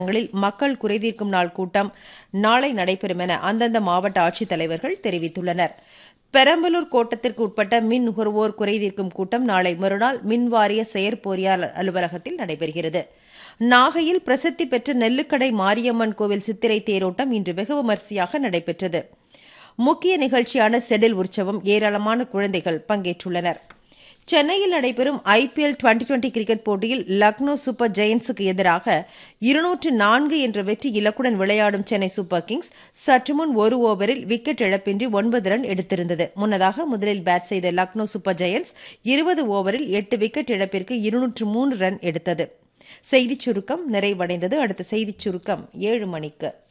ங்களில் மக்கள் குறைதீர்க்கும் நாள் கூட்டம் நாளை நடைபெறும் என அந்தந்த மாவட்ட ஆட்சித்தலைவர்கள் தெரிவித்துள்ளனர் பெரம்பலூர் கோட்டத்திற்கு உட்பட்ட மின் நுகர்வோர் குறைதீர்க்கும் கூட்டம் நாளை மறுநாள் மின்வாரிய செயற்பொறியாளர் அலுவலகத்தில் நடைபெறுகிறது நாகையில் பிரசித்தி பெற்ற நெல்லுக்கடை மாரியம்மன் கோவில் சித்திரை தேரோட்டம் இன்று வெகு விமரிசையாக நடைபெற்றது முக்கிய நிகழ்ச்சியான செடில் உற்சவம் ஏராளமான குழந்தைகள் பங்கேற்றுள்ளனர் சென்னையில் நடைபெறும் ஐபிஎல் டுவெண்டி டுவெண்டி கிரிக்கெட் போட்டியில் லக்னோ சூப்பர் ஜெயன்ஸுக்கு எதிராக இருநூற்று நான்கு என்ற வெற்றி இலக்குடன் விளையாடும் சென்னை சூப்பர் கிங்ஸ் சற்று முன் ஒரு ஓவரில் விக்கெட் இழப்பின்றி ஒன்பது ரன் எடுத்திருந்தது முன்னதாக முதலில் பேட் செய்த லக்னோ சூப்பர் ஜெயன்ஸ் இருபது ஓவரில் எட்டு விக்கெட் இழப்பிற்கு இருநூற்று மூன்று ரன் எடுத்தது செய்திச் சுருக்கம் நிறைவடைந்தது அடுத்த செய்திச் சுருக்கம் ஏழு மணிக்கு